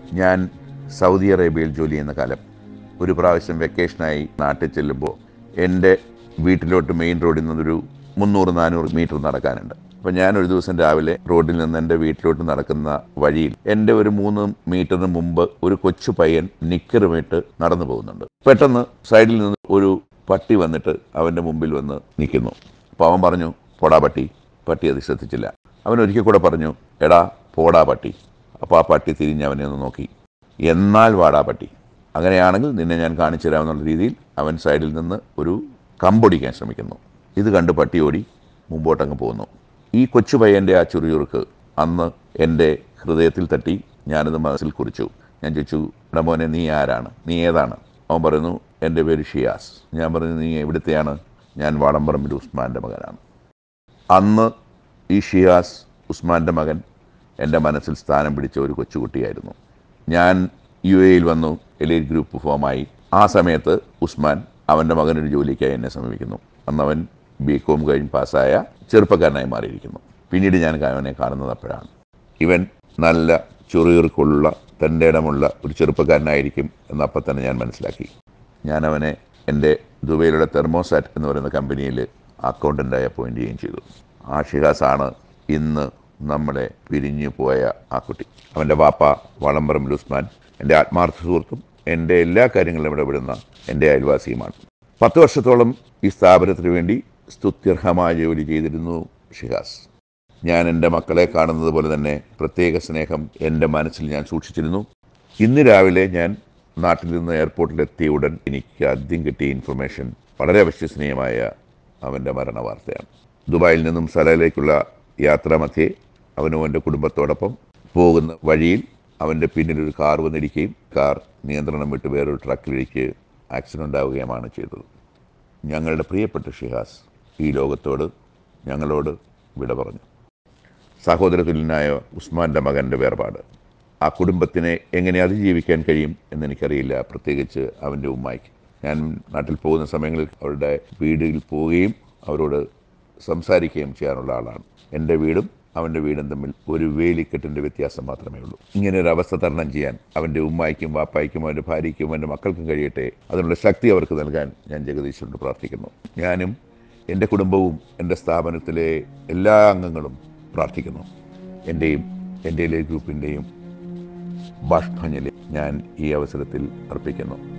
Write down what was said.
ഞാൻ സൗദി അറേബ്യയിൽ ജോലി ചെയ്യുന്ന കാലം ഒരു പ്രാവശ്യം വെക്കേഷനായി നാട്ടിൽ ചെല്ലുമ്പോൾ എൻ്റെ വീട്ടിലോട്ട് മെയിൻ റോഡിൽ നിന്നൊരു മുന്നൂറ് നാനൂറ് മീറ്റർ നടക്കാനുണ്ട് അപ്പോൾ ഞാൻ ഒരു ദിവസം രാവിലെ റോഡിൽ നിന്ന് എൻ്റെ വീട്ടിലോട്ട് നടക്കുന്ന വഴിയിൽ എൻ്റെ ഒരു മൂന്ന് മീറ്ററിന് മുമ്പ് ഒരു കൊച്ചു പയ്യൻ നിക്കറുമിട്ട് നടന്നു പോകുന്നുണ്ട് പെട്ടെന്ന് സൈഡിൽ നിന്ന് ഒരു പട്ടി വന്നിട്ട് അവൻ്റെ മുമ്പിൽ വന്ന് നിൽക്കുന്നു അപ്പോൾ അവൻ പറഞ്ഞു പോടാ പട്ടി പട്ടി അത് ശ്രദ്ധിച്ചില്ല അവൻ ഒരിക്കൽ കൂടെ പറഞ്ഞു എടാ പോടാ പട്ടി അപ്പോൾ ആ പട്ടി തിരിഞ്ഞ് അവനെ ഒന്ന് നോക്കി എന്നാൽ വാടാ പട്ടി അങ്ങനെയാണെങ്കിൽ നിന്നെ ഞാൻ കാണിച്ചു തരാമെന്നുള്ള രീതിയിൽ അവൻ സൈഡിൽ നിന്ന് ഒരു കമ്പൊടിക്കാൻ ശ്രമിക്കുന്നു ഇത് കണ്ട് പട്ടി ഓടി മുമ്പോട്ടങ്ങ് പോകുന്നു ഈ കൊച്ചു പയ്യൻ്റെ ആ ചുറിയുറുക്ക് അന്ന് എൻ്റെ ഹൃദയത്തിൽ തട്ടി ഞാനത് മനസ്സിൽ കുറിച്ചു ഞാൻ ചോദിച്ചു എടാ മോനെ നീ ആരാണ് നീ ഏതാണ് അവൻ പറയുന്നു എൻ്റെ പേര് ഷിയാസ് ഞാൻ പറഞ്ഞു നീ എവിടുത്തെയാണ് ഞാൻ വാടമ്പറമ്പിൽ ഉസ്മാൻ്റെ മകനാണ് അന്ന് ഈ ഷിയാസ് ഉസ്മാൻ്റെ മകൻ എൻ്റെ മനസ്സിൽ സ്ഥാനം പിടിച്ച ഒരു കൊച്ചുകുട്ടിയായിരുന്നു ഞാൻ യു എയിൽ വന്നു എലൈറ്റ് ഗ്രൂപ്പ് ഫോമായി ആ സമയത്ത് ഉസ്മാൻ അവൻ്റെ മകനൊരു ജോലിക്കായി എന്നെ സമീപിക്കുന്നു അന്ന് അവൻ ബി കോം കഴിഞ്ഞ് പാസ്സായ ചെറുപ്പക്കാരനായി മാറിയിരിക്കുന്നു പിന്നീട് ഞാൻ അവനെ കാണുന്നത് അപ്പോഴാണ് ഇവൻ നല്ല ചൊറിയുറുക്കുള്ള തൻ്റെ ഇടമുള്ള ഒരു ചെറുപ്പക്കാരനായിരിക്കും എന്ന് അപ്പം തന്നെ ഞാൻ മനസ്സിലാക്കി ഞാൻ അവനെ എൻ്റെ ദുബൈയിലുള്ള തെർമോസാറ്റ് എന്ന് പറയുന്ന കമ്പനിയിൽ അക്കൗണ്ടൻ്റായി അപ്പോയിൻ്റ് ചെയ്യുകയും ചെയ്തു ആ ഷിഹാസാണ് ഇന്ന് നമ്മളെ പിരിഞ്ഞു പോയ ആ കുട്ടി അവൻ്റെ വാപ്പ വളമ്പറമ്പിൽ ഉസ്മാൻ എൻ്റെ ആത്മാർത്ഥ സുഹൃത്തും എൻ്റെ എല്ലാ കാര്യങ്ങളിലും ഇടപെടുന്ന എൻ്റെ അയൽവാസിയുമാണ് പത്ത് വർഷത്തോളം ഈ സ്ഥാപനത്തിന് വേണ്ടി സ്തുത്യർഹമായ ജോലി ചെയ്തിരുന്നു ഷിഹാസ് ഞാൻ എൻ്റെ മക്കളെ കാണുന്നത് പോലെ തന്നെ പ്രത്യേക സ്നേഹം എൻ്റെ മനസ്സിൽ ഞാൻ സൂക്ഷിച്ചിരുന്നു ഇന്ന് രാവിലെ ഞാൻ നാട്ടിൽ നിന്ന് എയർപോർട്ടിലെത്തിയ ഉടൻ എനിക്ക് ആദ്യം കിട്ടിയ ഇൻഫർമേഷൻ വളരെ അവിശ്വസനീയമായ അവൻ്റെ മരണ വാർത്തയാണ് ദുബായിൽ നിന്നും സലയിലേക്കുള്ള യാത്രാമധ്യേ അവനും എൻ്റെ കുടുംബത്തോടൊപ്പം പോകുന്ന വഴിയിൽ അവൻ്റെ പിന്നിൽ ഒരു കാർ വന്നിരിക്കുകയും കാർ നിയന്ത്രണം വിട്ട് വേറൊരു ട്രക്കിലേക്ക് ആക്സിഡൻ്റ് ഉണ്ടാവുകയുമാണ് ചെയ്തത് ഞങ്ങളുടെ പ്രിയപ്പെട്ട ഷിഹാസ് ഈ ലോകത്തോട് ഞങ്ങളോട് വിട പറഞ്ഞു സഹോദരതുല്യനായ ഉസ്മാൻ്റെ മകൻ്റെ വേർപാട് ആ കുടുംബത്തിനെ എങ്ങനെ അതിജീവിക്കാൻ കഴിയും എന്നെനിക്കറിയില്ല പ്രത്യേകിച്ച് അവൻ്റെ ഉമ്മായിക്ക് ഞാൻ നാട്ടിൽ പോകുന്ന സമയങ്ങളിൽ അവരുടെ വീടിൽ പോവുകയും അവരോട് സംസാരിക്കുകയും ചെയ്യാനുള്ള ആളാണ് എൻ്റെ വീടും അവൻ്റെ വീടും തമ്മിൽ ഒരു വേലിക്കെട്ടിൻ്റെ വ്യത്യാസം മാത്രമേ ഉള്ളൂ ഇങ്ങനെ ഒരു അവസ്ഥ തരണം ചെയ്യാൻ അവൻ്റെ ഉമ്മായിക്കും വാപ്പായിക്കും അവൻ്റെ ഭാര്യയ്ക്കും അവൻ്റെ മക്കൾക്കും കഴിയട്ടെ അതിനുള്ള ശക്തി അവർക്ക് നൽകാൻ ഞാൻ ജഗദീശ്വരോട് പ്രാർത്ഥിക്കുന്നു ഞാനും എൻ്റെ കുടുംബവും എൻ്റെ സ്ഥാപനത്തിലെ എല്ലാ അംഗങ്ങളും പ്രാർത്ഥിക്കുന്നു എൻ്റെയും എൻ്റെ ഗ്രൂപ്പിൻ്റെയും ബാഷ്പഞ്ഞലി ഞാൻ ഈ അവസരത്തിൽ അർപ്പിക്കുന്നു